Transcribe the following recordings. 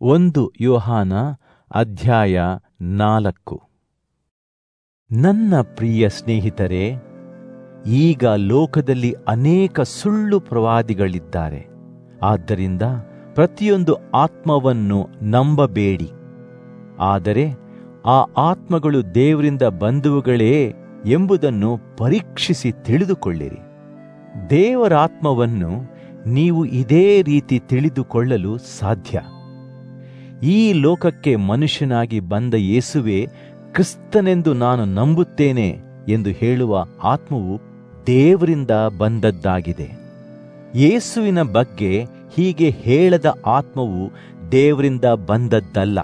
ಒಂದು ಯೋಹಾನ ಅಧ್ಯಾಯ ನಾಲ್ಕು ನನ್ನ ಪ್ರಿಯ ಸ್ನೇಹಿತರೆ ಈಗ ಲೋಕದಲ್ಲಿ ಅನೇಕ ಸುಳ್ಳು ಪ್ರವಾದಿಗಳಿದ್ದಾರೆ ಆದ್ದರಿಂದ ಪ್ರತಿಯೊಂದು ಆತ್ಮವನ್ನು ನಂಬಬೇಡಿ ಆದರೆ ಆ ಆತ್ಮಗಳು ದೇವರಿಂದ ಬಂಧುವುಗಳೇ ಎಂಬುದನ್ನು ಪರೀಕ್ಷಿಸಿ ತಿಳಿದುಕೊಳ್ಳಿರಿ ದೇವರಾತ್ಮವನ್ನು ನೀವು ಇದೇ ರೀತಿ ತಿಳಿದುಕೊಳ್ಳಲು ಸಾಧ್ಯ ಈ ಲೋಕಕ್ಕೆ ಮನುಷ್ಯನಾಗಿ ಬಂದ ಯೇಸುವೆ ಕ್ರಿಸ್ತನೆಂದು ನಾನು ನಂಬುತ್ತೇನೆ ಎಂದು ಹೇಳುವ ಆತ್ಮವು ದೇವರಿಂದ ಬಂದದ್ದಾಗಿದೆ ಯೇಸುವಿನ ಬಗ್ಗೆ ಹೀಗೆ ಹೇಳದ ಆತ್ಮವು ದೇವರಿಂದ ಬಂದದ್ದಲ್ಲ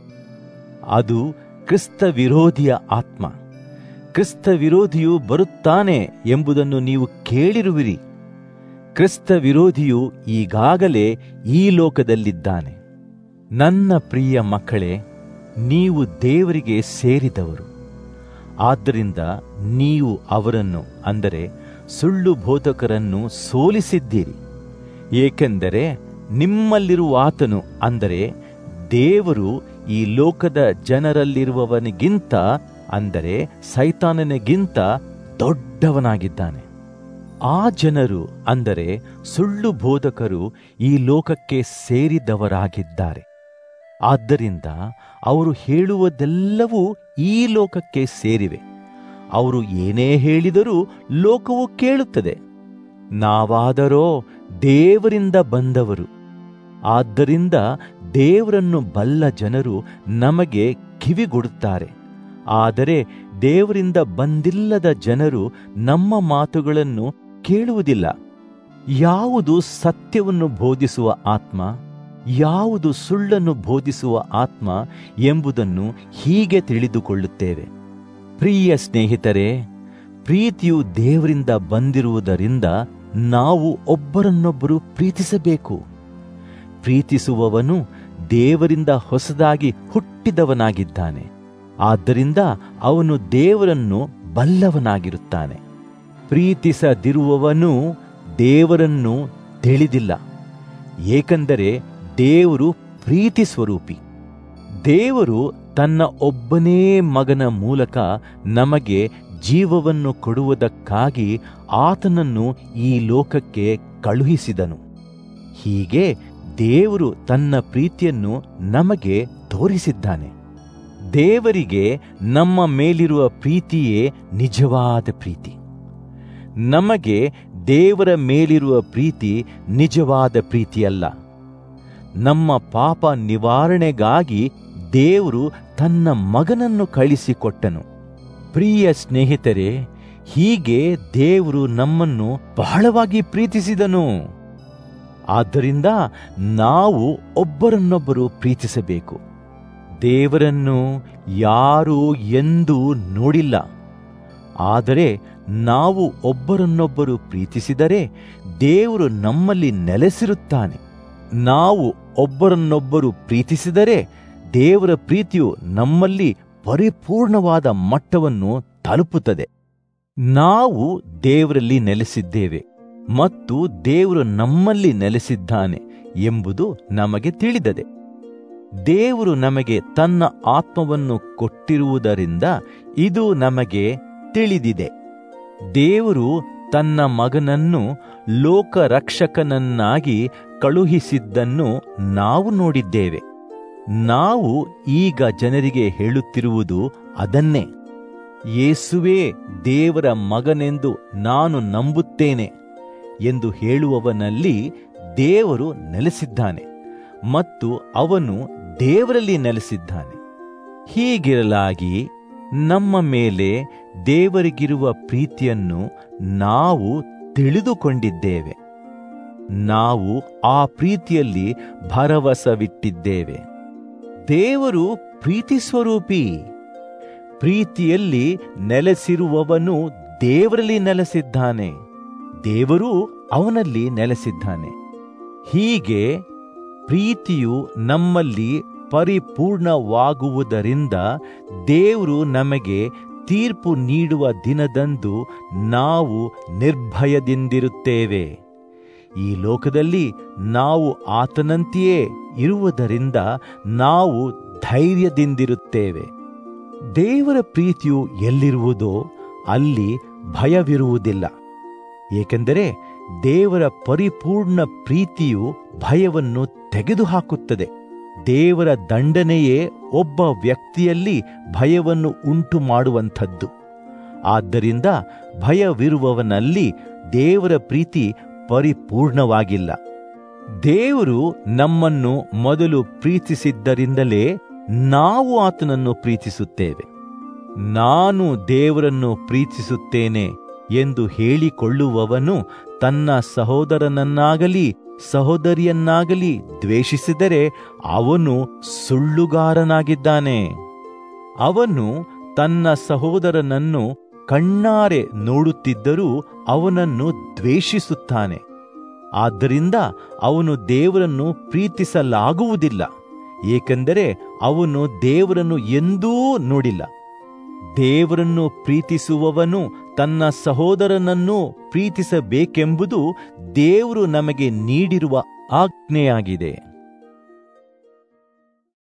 ಅದು ಕ್ರಿಸ್ತ ವಿರೋಧಿಯ ಆತ್ಮ ಕ್ರಿಸ್ತ ವಿರೋಧಿಯು ಬರುತ್ತಾನೆ ಎಂಬುದನ್ನು ನೀವು ಕೇಳಿರುವಿರಿ ಕ್ರಿಸ್ತ ವಿರೋಧಿಯು ಈಗಾಗಲೇ ಈ ಲೋಕದಲ್ಲಿದ್ದಾನೆ ನನ್ನ ಪ್ರಿಯ ಮಕ್ಕಳೇ ನೀವು ದೇವರಿಗೆ ಸೇರಿದವರು ಆದ್ದರಿಂದ ನೀವು ಅವರನ್ನು ಅಂದರೆ ಸುಳ್ಳು ಬೋಧಕರನ್ನು ಸೋಲಿಸಿದ್ದೀರಿ ಏಕೆಂದರೆ ನಿಮ್ಮಲ್ಲಿರುವಾತನು ಅಂದರೆ ದೇವರು ಈ ಲೋಕದ ಜನರಲ್ಲಿರುವವನಿಗಿಂತ ಅಂದರೆ ಸೈತಾನನಿಗಿಂತ ದೊಡ್ಡವನಾಗಿದ್ದಾನೆ ಆ ಜನರು ಅಂದರೆ ಸುಳ್ಳು ಬೋಧಕರು ಈ ಲೋಕಕ್ಕೆ ಸೇರಿದವರಾಗಿದ್ದಾರೆ ಆದ್ದರಿಂದ ಅವರು ಹೇಳುವುದೆಲ್ಲವೂ ಈ ಲೋಕಕ್ಕೆ ಸೇರಿವೆ ಅವರು ಏನೇ ಹೇಳಿದರೂ ಲೋಕವು ಕೇಳುತ್ತದೆ ನಾವಾದರೋ ದೇವರಿಂದ ಬಂದವರು ಆದ್ದರಿಂದ ದೇವರನ್ನು ಬಲ್ಲ ಜನರು ನಮಗೆ ಕಿವಿಗೊಡುತ್ತಾರೆ ಆದರೆ ದೇವರಿಂದ ಬಂದಿಲ್ಲದ ಜನರು ನಮ್ಮ ಮಾತುಗಳನ್ನು ಕೇಳುವುದಿಲ್ಲ ಯಾವುದು ಸತ್ಯವನ್ನು ಬೋಧಿಸುವ ಆತ್ಮ ಯಾವುದು ಸುಳ್ಳನ್ನು ಬೋಧಿಸುವ ಆತ್ಮ ಎಂಬುದನ್ನು ಹೀಗೆ ತಿಳಿದುಕೊಳ್ಳುತ್ತೇವೆ ಪ್ರಿಯ ಸ್ನೇಹಿತರೆ ಪ್ರೀತಿಯು ದೇವರಿಂದ ಬಂದಿರುವುದರಿಂದ ನಾವು ಒಬ್ಬರನ್ನೊಬ್ಬರು ಪ್ರೀತಿಸಬೇಕು ಪ್ರೀತಿಸುವವನು ದೇವರಿಂದ ಹೊಸದಾಗಿ ಹುಟ್ಟಿದವನಾಗಿದ್ದಾನೆ ಆದ್ದರಿಂದ ಅವನು ದೇವರನ್ನು ಬಲ್ಲವನಾಗಿರುತ್ತಾನೆ ಪ್ರೀತಿಸದಿರುವವನು ದೇವರನ್ನು ತಿಳಿದಿಲ್ಲ ಏಕೆಂದರೆ ದೇವರು ಪ್ರೀತಿ ಸ್ವರೂಪಿ ದೇವರು ತನ್ನ ಒಬ್ಬನೇ ಮಗನ ಮೂಲಕ ನಮಗೆ ಜೀವವನ್ನು ಕೊಡುವುದಕ್ಕಾಗಿ ಆತನನ್ನು ಈ ಲೋಕಕ್ಕೆ ಕಳುಹಿಸಿದನು ಹೀಗೆ ದೇವರು ತನ್ನ ಪ್ರೀತಿಯನ್ನು ನಮಗೆ ತೋರಿಸಿದ್ದಾನೆ ದೇವರಿಗೆ ನಮ್ಮ ಮೇಲಿರುವ ಪ್ರೀತಿಯೇ ನಿಜವಾದ ಪ್ರೀತಿ ನಮಗೆ ದೇವರ ಮೇಲಿರುವ ಪ್ರೀತಿ ನಿಜವಾದ ಪ್ರೀತಿಯಲ್ಲ ನಮ್ಮ ಪಾಪ ನಿವಾರಣೆಗಾಗಿ ದೇವರು ತನ್ನ ಮಗನನ್ನು ಕಳಿಸಿಕೊಟ್ಟನು ಪ್ರಿಯ ಸ್ನೇಹಿತರೆ ಹೀಗೆ ದೇವರು ನಮ್ಮನ್ನು ಬಹಳವಾಗಿ ಪ್ರೀತಿಸಿದನು ಆದ್ದರಿಂದ ನಾವು ಒಬ್ಬರನ್ನೊಬ್ಬರು ಪ್ರೀತಿಸಬೇಕು ದೇವರನ್ನು ಯಾರೂ ಎಂದೂ ನೋಡಿಲ್ಲ ಆದರೆ ನಾವು ಒಬ್ಬರನ್ನೊಬ್ಬರು ಪ್ರೀತಿಸಿದರೆ ದೇವರು ನಮ್ಮಲ್ಲಿ ನೆಲೆಸಿರುತ್ತಾನೆ ನಾವು ಒಬ್ಬರನ್ನೊಬ್ಬರು ಪ್ರೀತಿಸಿದರೆ ದೇವರ ಪ್ರೀತಿಯು ನಮ್ಮಲ್ಲಿ ಪರಿಪೂರ್ಣವಾದ ಮಟ್ಟವನ್ನು ತಲುಪುತ್ತದೆ ನಾವು ದೇವರಲ್ಲಿ ನೆಲೆಸಿದ್ದೇವೆ ಮತ್ತು ದೇವರು ನಮ್ಮಲ್ಲಿ ನೆಲೆಸಿದ್ದಾನೆ ಎಂಬುದು ನಮಗೆ ತಿಳಿದದೆ ದೇವರು ನಮಗೆ ತನ್ನ ಆತ್ಮವನ್ನು ಕೊಟ್ಟಿರುವುದರಿಂದ ಇದು ನಮಗೆ ತಿಳಿದಿದೆ ದೇವರು ತನ್ನ ಮಗನನ್ನು ಲೋಕರಕ್ಷಕನನ್ನಾಗಿ ಕಳುಹಿಸಿದ್ದನ್ನು ನಾವು ನೋಡಿದ್ದೇವೆ ನಾವು ಈಗ ಜನರಿಗೆ ಹೇಳುತ್ತಿರುವುದು ಅದನ್ನೇ ಯೇಸುವೇ ದೇವರ ಮಗನೆಂದು ನಾನು ನಂಬುತ್ತೇನೆ ಎಂದು ಹೇಳುವವನಲ್ಲಿ ದೇವರು ನೆಲೆಸಿದ್ದಾನೆ ಮತ್ತು ಅವನು ದೇವರಲ್ಲಿ ನೆಲೆಸಿದ್ದಾನೆ ಹೀಗಿರಲಾಗಿ ನಮ್ಮ ಮೇಲೆ ದೇವರಿಗಿರುವ ಪ್ರೀತಿಯನ್ನು ನಾವು ತಿಳಿದುಕೊಂಡಿದ್ದೇವೆ ನಾವು ಆ ಪ್ರೀತಿಯಲ್ಲಿ ಭರವಸವಿಟ್ಟಿದ್ದೇವೆ ದೇವರು ಪ್ರೀತಿ ಸ್ವರೂಪಿ ಪ್ರೀತಿಯಲ್ಲಿ ನೆಲೆಸಿರುವವನು ದೇವರಲ್ಲಿ ನೆಲೆಸಿದ್ದಾನೆ ದೇವರು ಅವನಲ್ಲಿ ನೆಲೆಸಿದ್ದಾನೆ ಹೀಗೆ ಪ್ರೀತಿಯು ನಮ್ಮಲ್ಲಿ ಪರಿಪೂರ್ಣವಾಗುವುದರಿಂದ ದೇವರು ನಮಗೆ ತೀರ್ಪು ನೀಡುವ ದಿನದಂದು ನಾವು ನಿರ್ಭಯದಿಂದಿರುತ್ತೇವೆ ಈ ಲೋಕದಲ್ಲಿ ನಾವು ಆತನಂತೆಯೇ ಇರುವುದರಿಂದ ನಾವು ಧೈರ್ಯದಿಂದಿರುತ್ತೇವೆ ದೇವರ ಪ್ರೀತಿಯು ಎಲ್ಲಿರುವುದೋ ಅಲ್ಲಿ ಭಯವಿರುವುದಿಲ್ಲ ಏಕೆಂದರೆ ದೇವರ ಪರಿಪೂರ್ಣ ಪ್ರೀತಿಯು ಭಯವನ್ನು ತೆಗೆದುಹಾಕುತ್ತದೆ ದೇವರ ದಂಡನೆಯೇ ಒಬ್ಬ ವ್ಯಕ್ತಿಯಲ್ಲಿ ಭಯವನ್ನು ಉಂಟು ಮಾಡುವಂಥದ್ದು ಆದ್ದರಿಂದ ಭಯವಿರುವವನಲ್ಲಿ ದೇವರ ಪ್ರೀತಿ ಪರಿಪೂರ್ಣವಾಗಿಲ್ಲ ದೇವರು ನಮ್ಮನ್ನು ಮೊದಲು ಪ್ರೀತಿಸಿದ್ದರಿಂದಲೇ ನಾವು ಆತನನ್ನು ಪ್ರೀತಿಸುತ್ತೇವೆ ನಾನು ದೇವರನ್ನು ಪ್ರೀತಿಸುತ್ತೇನೆ ಎಂದು ಹೇಳಿಕೊಳ್ಳುವವನು ತನ್ನ ಸಹೋದರನನ್ನಾಗಲಿ ಸಹೋದರಿಯನ್ನಾಗಲಿ ದ್ವೇಷಿಸಿದರೆ ಅವನು ಸುಳ್ಳುಗಾರನಾಗಿದ್ದಾನೆ ಅವನು ತನ್ನ ಸಹೋದರನನ್ನು ಕಣ್ಣಾರೆ ನೋಡುತ್ತಿದ್ದರೂ ಅವನನ್ನು ದ್ವೇಷಿಸುತ್ತಾನೆ ಆದ್ದರಿಂದ ಅವನು ದೇವರನ್ನು ಪ್ರೀತಿಸಲಾಗುವುದಿಲ್ಲ ಏಕೆಂದರೆ ಅವನು ದೇವರನ್ನು ಎಂದೂ ನೋಡಿಲ್ಲ ದೇವರನ್ನು ಪ್ರೀತಿಸುವವನು ತನ್ನ ಸಹೋದರನನ್ನು ಪ್ರೀತಿಸಬೇಕೆಂಬುದು ದೇವರು ನಮಗೆ ನೀಡಿರುವ ಆಜ್ಞೆಯಾಗಿದೆ